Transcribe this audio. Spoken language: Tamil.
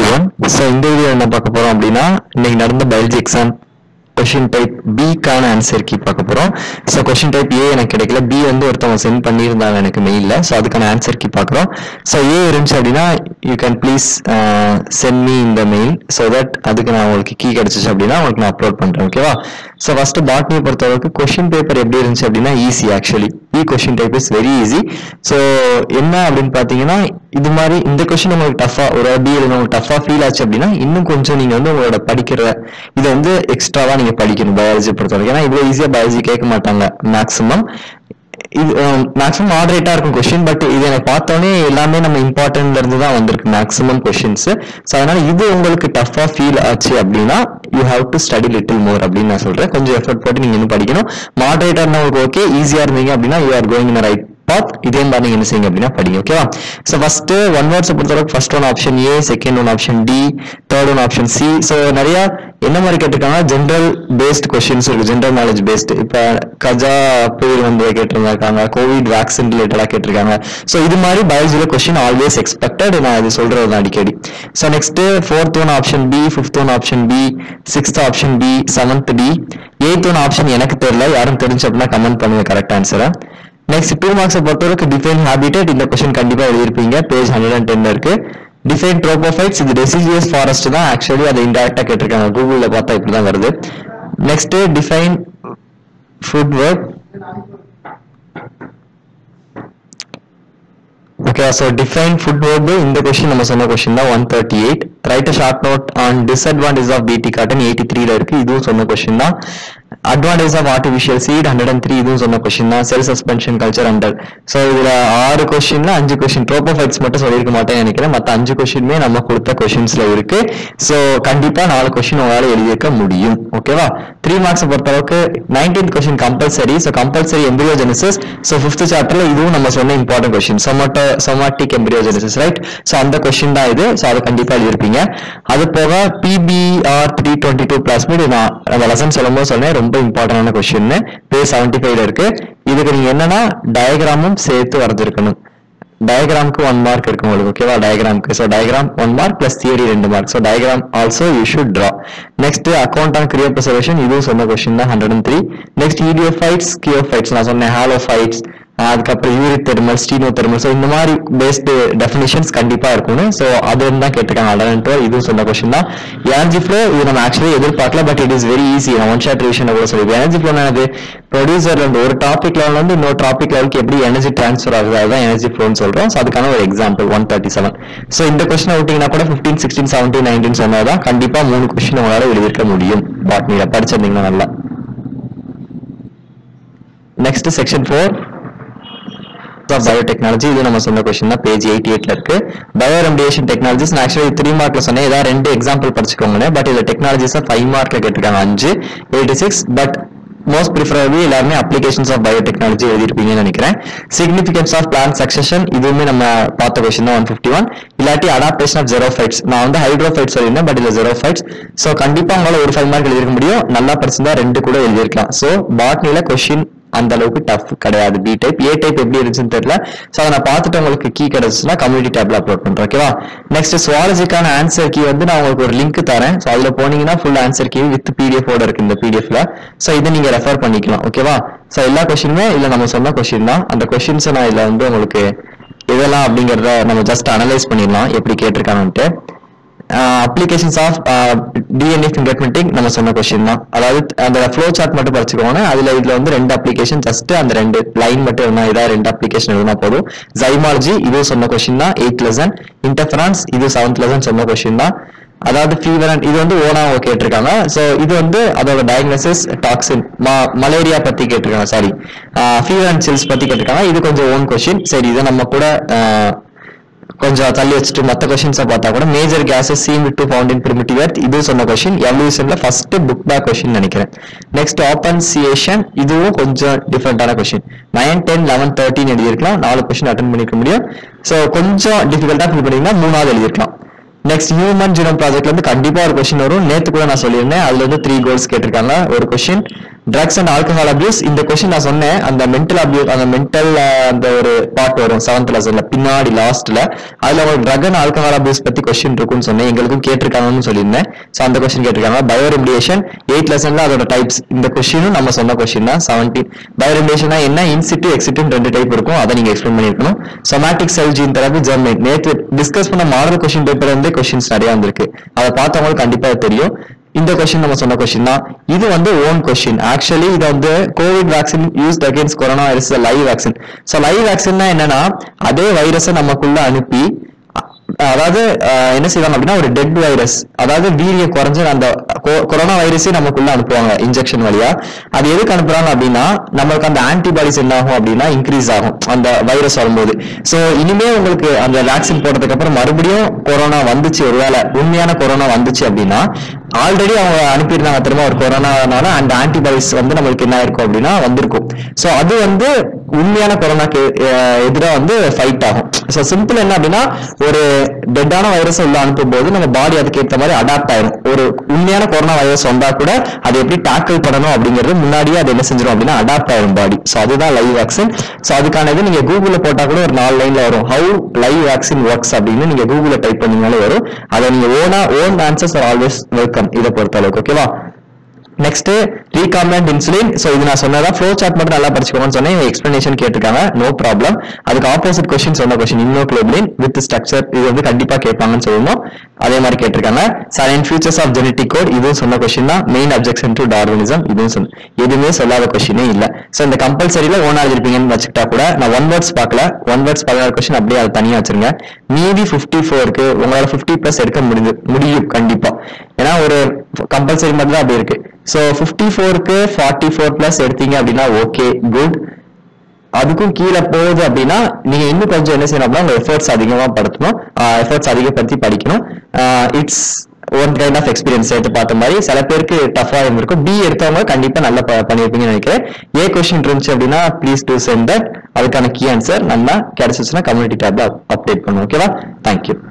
ஒன் ஸோ இந்த வீடியோ என்ன பார்க்க போறோம் அப்படின்னா இன்னைக்கு நடந்த பயாலஜி எக்ஸாம் கொஷின் டைப் பிக்கான ஆன்சர் கீ பார்க்க போறோம் ஸோ கொஷின் டைப் ஏ எனக்கு கிடைக்கல பி வந்து ஒருத்தவங்க சென்ட் பண்ணியிருந்தாங்க எனக்கு மெயிலில் ஸோ அதுக்கான ஆன்சர் கீ பார்க்குறோம் ஸோ ஏ இருந்துச்சு அப்படின்னா you can please send me இந்த மெயில் ஸோ தட் அதுக்கு நான் உங்களுக்கு கீ கிடைச்சிச்சு அப்படின்னா உங்களுக்கு நான் அப்லோட் பண்ணுறேன் ஓகேவா ஸோ ஃபர்ஸ்ட் பாட்னியை பொறுத்தளவுக்கு கொஷின் பேப்பர் எப்படி இருந்துச்சு அப்படின்னா easy actually B question type is very easy so என்ன அப்படின்னு பார்த்தீங்கன்னா இது மாதிரி இந்த கொஷின் உங்களுக்கு டஃபா ஒரு பி உங்களுக்கு டஃபா ஃபீல் ஆச்சு அப்படின்னா இன்னும் கொஞ்சம் நீங்க வந்து உங்களோட படிக்கிற இதை வந்து எக்ஸ்ட்ராவா நீங்க படிக்கணும் பயாலஜி பொறுத்தவரைக்கும் ஏன்னா இவ்வளவு ஈஸியா பயாலஜி கேட்க மாட்டாங்க மேக்ஸிமம் இது மேக்ஸிமம் மாடரேட்டா இருக்கும் கொஸ்டின் பட் இது எனக்கு பார்த்தோன்னே எல்லாமே நம்ம இம்பார்ட்டன்ட்ல இருந்து தான் வந்திருக்கு மேக்ஸிமம் கொஸ்டின்ஸ் ஸோ அதனால இது உங்களுக்கு டஃபா ஃபீல் ஆச்சு அப்படின்னா you have to study little more அப்படின்னு நான் சொல்றேன் கொஞ்சம் எஃபர்ட் போட்டு நீங்க இன்னும் படிக்கணும் மாடரேட்டர்னா உங்களுக்கு ஓகே ஈஸியா இருந்தீங்க அப்படின்னா you are going in right path இதே மாதிரி நீங்க என்ன செய்யுங்க அப்படின்னா படிங்க ஓகேவா ஸோ ஃபர்ஸ்ட் ஒன் வேர்ட்ஸ் பொறுத்தளவுக்கு first one option A second one option D third one option C so நிறைய என்ன மாதிரி கேட்டிருக்காங்க ஜென்ரல் பேஸ்ட் கொஸ்டின்ஸ் இருக்கு ஜென்ரல் நாலேஜ் பேஸ்ட் இப்போ கஜா புயல் வந்து கேட்டிருந்திருக்காங்க கோவிட் வேக்சின் ரிலேட்டடா கேட்டிருக்காங்க ஸோ இது மாதிரி பயாலஜியில கொஸ்டின் ஆல்வேஸ் எக்ஸ்பெக்டட் நான் இது சொல்றது தான் அடிக்கடி so next fourth one option B fifth one option B sixth option B seventh D eighth one option எனக்கு தெரியல யாரும் தெரிஞ்சு அப்படின்னா கமெண்ட் பண்ணுங்க கரெக்ட் ஆன்சரை நெக்ஸ்ட் டூ மார்க்ஸ் பொறுத்தவரைக்கும் டிஃபைன் ஹாபிட்டட் இந்த கொஸ்டின் கண்டிப்பா எழுதிருப்பீங்க பேஜ் ஹண்ட்ரட் அண்ட் டென்ல இருக்கு டிஃபைன் ட்ரோபோஃபைட்ஸ் இது டெசிஜியஸ் ஃபாரஸ்ட் தான் ஆக்சுவலி அதை இன்டெரக்டா கேட்டிருக்காங்க கூகுள்ல பார்த்தா இப்படிதான் வருது next define food work okay so define food word இந்த கொஸ்டின் நம்ம சொன்ன கொஸ்டின் தான் one thirty eight right short note on disadvantage of BT cotton eighty த்ரீல இருக்கு இதுவும் சொன்ன கொஸ்டின் தான் advantage of artificial seed hundred and three இதுவும் சொன்ன கொஸ்டின் தான் cell suspension culture under so இதுல ஆறு கொஸ்டின்ல அஞ்சு கொஸ்டின் ட்ரோபோஃபைட்ஸ் மட்டும் சொல்லியிருக்க மாட்டேன் நினைக்கிறேன் மற்ற அஞ்சு கொஸ்டினுமே நம்ம கொடுத்த கொஸ்டின்ஸ்ல இருக்கு ஸோ கண்டிப்பா நாலு கொஸ்டின் உங்களால எழுதியிருக்க முடியும் ஓகேவா த்ரீ மார்க்ஸ் பொறுத்தளவுக்கு nineteen question compulsory so compulsory embryogenesis so fifth சாப்டர்ல இதுவும் நம்ம சொன்ன important question somato somatic embryogenesis right so அந்த கொஸ்டின் தான் இது ஸோ அதை கண்டிப்பா எழுதியிருப்பீங்க அது போக PBR three twenty two plasmid நான் அந்த லெசன் சொல்லும்போது சொன்னேன் ரொம்ப இம்பார்ட்டன்டான கொஸ்டின் பே செவன்டி ஃபைவ்ல இருக்கு இதுக்கு நீங்க என்னன்னா டயக்ராமும் சேர்த்து வரைஞ்சிருக்கணும் டயக்ராம்க்கு ஒன் மார்க் இருக்கு உங்களுக்கு ஓகேவா டயக்ராம்க்கு so diagram one mark plus theory ரெண்டு mark so diagram also you should draw next account on cryopreservation இதுவும் சொன்ன கொஸ்டின் தான் hundred and three next idiophytes kiophytes நான் சொன்னேன் ஹாலோஃபைட்ஸ் அதுக்கப்புறம் eurythermal stenothermal so இந்த மாதிரி பேஸ்டு டெஃபினிஷன்ஸ் கண்டிப்பா இருக்கணும் ஸோ அது தான் கேட்டிருக்காங்க அலவன் டுவெல் இதுவும் சொன்ன கொஸ்டின் தான் எனர்ஜி ஃப்ளோ இது நம்ம ஆக்சுவலி எதிர்பார்க்கல but it is very easy நான் ஒன் ஷாட் ரிவிஷன் கூட சொல்லி எனர்ஜி ஃப்ளோ என்னது ப்ரொடியூசர்ல இருந்து ஒரு டாபிக் லெவல் வந்து இன்னொரு டாபிக் லெவலுக்கு எப்படி எனர்ஜி ட்ரான்ஸ்ஃபர் ஆகுது அதுதான் எனர்ஜி ஃப்ளோன்னு சொல்றோம் ஸோ அதுக்கான ஒரு example one thirty seven so இந்த கொஸ்டின் விட்டீங்கன்னா கூட ஃபிஃப்டீன் சிக்ஸ்டீன் செவன்டீன் நைன்டீன் சொன்னாதான் கண்டிப்பா மூணு கொஸ்டின் உங்களால எழுதியிருக்க முடியும் பாட்னியில படிச்சிருந்தீங்கன்னா நல்லா next section four of biotechnology இது நம்ம சொன்ன கொஸ்டின் தான் பேஜ் எயிட்டி எயிட்ல இருக்கு பயோ ரெமடியேஷன் டெக்னாலஜிஸ் நான் ஆக்சுவலி த்ரீ மார்க்ல சொன்னேன் ஏதாவது ரெண்டு எக்ஸாம்பிள் படிச்சுக்கோங்க பட் இதுல டெக்னாலஜிஸ் ஃபைவ் மார்க்ல கேட்டிருக்காங்க அஞ்சு eighty six but most preferably எல்லாருமே அப்ளிகேஷன்ஸ் ஆஃப் பயோடெக்னாலஜி எழுதிருப்பீங்கன்னு நினைக்கிறேன் சிக்னிஃபிகன்ஸ் ஆஃப் பிளான் சக்சஷன் இதுவுமே நம்ம பார்த்த கொஸ்டின் தான் ஒன் ஃபிஃப்டி ஒன் இல்லாட்டி அடாப்டேஷன் ஆஃப் ஜெரோஃபைட்ஸ் நான் வந்து ஹைட்ரோஃபைட்ஸ் சொல்லியிருந்தேன் பட் இதுல ஜெரோஃபைட்ஸ் ஸோ கண்டிப்பா உங்களால ஒரு ஃபைவ் மார்க் எழுதிருக்க முடியும் நல்லா படிச்சிருந்தா ரெண்டு கூட எழுதியிருக்கலாம் ஸோ பாட்னில கொஸ்டின் அந்த அளவுக்கு டஃப் கிடையாது பி டைப் ஏ டைப் எப்படி இருந்துச்சுன்னு தெரியல ஸோ அதை நான் பார்த்துட்டு உங்களுக்கு கீ கிடைச்சுன்னா கம்யூனிட்டி டேப்ல அப்லோட் பண்றேன் ஓகேவா நெக்ஸ்ட் சுவாலஜிக்கான ஆன்சர் கீ வந்து நான் உங்களுக்கு ஒரு லிங்க் தரேன் ஸோ அதுல போனீங்கன்னா full answer key with PDF ஓட இருக்கு இந்த பிடிஎஃப்ல ஸோ இதை நீங்க ரெஃபர் பண்ணிக்கலாம் ஓகேவா ஸோ எல்லா கொஸ்டினுமே இல்ல நம்ம சொன்ன கொஸ்டின் தான் அந்த கொஸ்டின்ஸை நான் இதுல வந்து உங்களுக்கு இதெல்லாம் அப்படிங்கறத நம்ம ஜஸ்ட் அனலைஸ் பண்ணிடலாம் எப்படி கேட்டிருக்காங்கன்ட்டு applications of DNA fingerprinting நம்ம சொன்ன கொஸ்டின் தான் அதாவது அந்த ஃப்ளோ சார்ட் மட்டும் படிச்சுக்கோங்க அதுல இதுல வந்து ரெண்டு அப்ளிகேஷன் ஜஸ்ட் அந்த ரெண்டு லைன் மட்டும் இருந்தா இதான் ரெண்டு அப்ளிகேஷன் எழுதினா போதும் ஜைமாலஜி இது சொன்ன கொஸ்டின் தான் எயித் லெசன் இன்டர்ஃபரன்ஸ் இது செவன்த் லெசன் சொன்ன கொஸ்டின் தான் அதாவது ஃபீவர் அண்ட் இது வந்து ஓனா கேட்டிருக்காங்க ஸோ இது வந்து அதோட டயக்னோசிஸ் டாக்ஸின் மலேரியா பத்தி கேட்டிருக்காங்க சாரி ஃபீவர் அண்ட் சில்ஸ் பத்தி கேட்டிருக்காங்க இது கொஞ்சம் ஓன் கொஸ்டின் சரி இதை நம்ம கூட கொஞ்சம் தள்ளி வச்சுட்டு மற்ற கொஸ்டின்ஸை பார்த்தா கூட major gases seem to found in primitive earth இது சொன்ன கொஸ்டின் எவல்யூஷன்ல ஃபர்ஸ்ட் புக் பேக் கொஸ்டின் நினைக்கிறேன் நெக்ஸ்ட் ஆப்பன்சியேஷன் இதுவும் கொஞ்சம் டிஃப்ரெண்டான question nine ten eleven thirteen எழுதியிருக்கலாம் நாலு கொஸ்டின் அட்டன் பண்ணிக்க முடியும் ஸோ கொஞ்சம் டிஃபிகல்ட்டா ஃபில் பண்ணீங்கன்னா மூணாவது எழுதியிருக்கலாம் நெக்ஸ்ட் ஹியூமன் ஜீனோம் ப்ராஜெக்ட்ல இருந்து கண்டிப்பா ஒரு கொஸ்டின் வரும் நேத்து கூட நான் சொல்லியிருந்தேன் அதுல இருந்து த்ரீ கோல்ஸ் கேட்டிருக்காங்க ஒரு question drugs and alcohol abuse இந்த கொஸ்டின் நான் சொன்னேன் அந்த மென்டல் அபியூஸ் அந்த மென்டல் அந்த ஒரு பார்ட் வரும் செவன்த் லெசன்ல பின்னாடி லாஸ்ட்ல அதுல ஒரு ட்ரக் அண்ட் ஆல்கஹால் அபியூஸ் பத்தி கொஸ்டின் இருக்கும்னு சொன்னேன் எங்களுக்கும் கேட்டிருக்காங்கன்னு சொல்லியிருந்தேன் ஸோ அந்த கொஸ்டின் கேட்டிருக்காங்க பயோரெமிடியேஷன் எயிட் லெசன்ல அதோட டைப்ஸ் இந்த கொஸ்டினும் நம்ம சொன்ன கொஸ்டின் தான் செவன்டீன் பயோரெமிடியேஷனா என்ன இன்சிட்டு எக்ஸிட்டு ரெண்டு டைப் இருக்கும் அதை நீங்க எக்ஸ்பிளைன் பண்ணிருக்கணும் somatic cell gene therapy germinate நேற்று டிஸ்கஸ் பண்ண மாடல் கொஸ்டின் பேப்பர் வந்து கொஸ்டின்ஸ் நிறைய வந்திருக்கு அதை பார்த்தவங்களுக்கு கண்டிப்பா தெரியும் இந்த கொஸ்டின் நம்ம சொன்ன கொஸ்டின் தான் இது வந்து ஓன் கொஸ்டின் ஆக்சுவலி இது வந்து covid vaccine used against corona virus live vaccine so live வேக்சின்னா என்னன்னா அதே வைரஸை நமக்குள்ள அனுப்பி அ- அதாவது அஹ், என்ன செய்வாங்க அப்படின்னா ஒரு டெட் வைரஸ் அதாவது வீரியம் குறைஞ்ச அந்த கொ- கொரோனா வைரஸே நமக்குள்ள அனுப்புவாங்க இன்ஜெக்ஷன் வழியா அது எதுக்கு அனுப்புறாங்க அப்படின்னா நம்மளுக்கு அந்த ஆன்டிபாடிஸ் என்ன ஆகும் அப்படின்னா இன்க்ரீஸ் ஆகும் அந்த வைரஸ் வரும்போது ஸோ இனிமே உங்களுக்கு அந்த வேக்சின் போட்டதுக்கு அப்புறம் மறுபடியும் கொரோனா வந்துச்சு ஒருவேளை உண்மையான கொரோனா வந்துச்சு அப்படின்னா ஆல்ரெடி அவங்க அனுப்பியிருந்தாங்க திரும்ப ஒரு கொரோனானால அந்த ஆன்டிபாடிஸ் வந்து நம்மளுக்கு என்ன இருக்கும் அப்படின்னா வந்திருக்கும் ஸோ அது வந்து உண்மையான கொரோனாக்கு எதிராக வந்து ஃபைட் ஆகும் ஸோ சிம்பிள் என்ன அப்படின்னா ஒரு டெட்டான வைரஸ் உள்ள அனுப்பும்போது நம்ம பாடி அதுக்கு ஏற்ற மாதிரி அடாப்ட் ஆயிரும் ஒரு உண்மையான கொரோனா வைரஸ் வந்தா கூட அது எப்படி டேக்கிள் பண்ணணும் அப்படிங்கிறது முன்னாடியே அது என்ன செஞ்சிடும் அப்படின்னா அடாப்ட் ஆயிரும் பாடி ஸோ அதுதான் லைவ் வேக்சின் ஸோ அதுக்கான இது நீங்க கூகுள்ல போட்டா கூட ஒரு நாலு லைன்ல வரும் ஹவு லைவ் வேக்சின் ஒர்க்ஸ் அப்படின்னு நீங்க கூகுள்ல டைப் பண்ணீங்கனாலே வரும் அதை நீங்க ஓனா own answers are always welcome இதை பொறுத்த அளவுக்கு ஓகேவா நெக்ஸ்ட் ரீகாம்பினன்ட் இன்சுலின் சோ இது நான் சொன்னதா ஃப்ளோ சார்ட் மட்டும் நல்லா படிச்சுக்கோங்கன்னு சொன்னேன் எக்ஸ்பிளனேஷன் கேட்டிருக்காங்க நோ ப்ராப்ளம் அதுக்கு ஆப்போசிட் கொஸ்டின் சொன்ன கொஸ்டின் இம்னோகுளோபின் வித் ஸ்ட்ரக்சர் இது வந்து கண்டிப்பா கேட்பாங்கன்னு சொல்லணும் அதே மாதிரி கேட்டிருக்காங்க sign features of genetic code இதுவும் சொன்ன கொஸ்டின் தான் மெயின் அப்ஜெக்ஷன் டு டார்வினிசம் இதுவும் சொன்ன எதுவுமே சொல்லாத கொஸ்டினே இல்ல சோ இந்த கம்பல்சரியில ஓனா எழுதிருப்பீங்கன்னு வச்சுக்கிட்டா கூட நான் ஒன் வேர்ட்ஸ் பார்க்கல ஒன் வேர்ட்ஸ் பதினாறு கொஸ்டின் அப்படியே அதை தனியா வச்சிருங்க மீதி ஃபிஃப்டி ஃபோருக்கு உங்களால ஃபிஃப்டி பிளஸ் எடுக்க முடிஞ்சு முடியும் கண்டிப்பா ஏன்னா ஒரு கம்பல்சரி மட்டும் தான் அப்படி இருக்கு ஸோ ஃபிஃப்டி ஃபோருக்கு ஃபார்ட்டி ஃபோர் பிளஸ் எடுத்தீங்க அப்படின்னா ஓகே குட் அதுக்கும் கீழே போகுது அப்படின்னா நீங்க இன்னும் கொஞ்சம் என்ன செய்யணும் அப்படின்னா உங்க எஃபர்ட்ஸ் அதிகமா படுத்தணும் எஃபர்ட்ஸ் அதிகப்படுத்தி படிக்கணும் it's one kind of experience எடுத்து பார்த்த மாதிரி சில பேருக்கு டஃபா இருந்திருக்கும் பி எடுத்தவங்க கண்டிப்பா நல்லா ப- பண்ணியிருப்பீங்கன்னு நினைக்கிறேன் ஏ கொஸ்டின் இருந்துச்சு அப்படின்னா ப்ளீஸ் டூ சென்ட் தட் அதுக்கான கீ ஆன்சர் நல்லா கிடைச்சிச்சுன்னா கம்யூனிட்டி டேப்ல அப்டேட் பண்ணுவோம் ஓகேவா தேங்க்யூ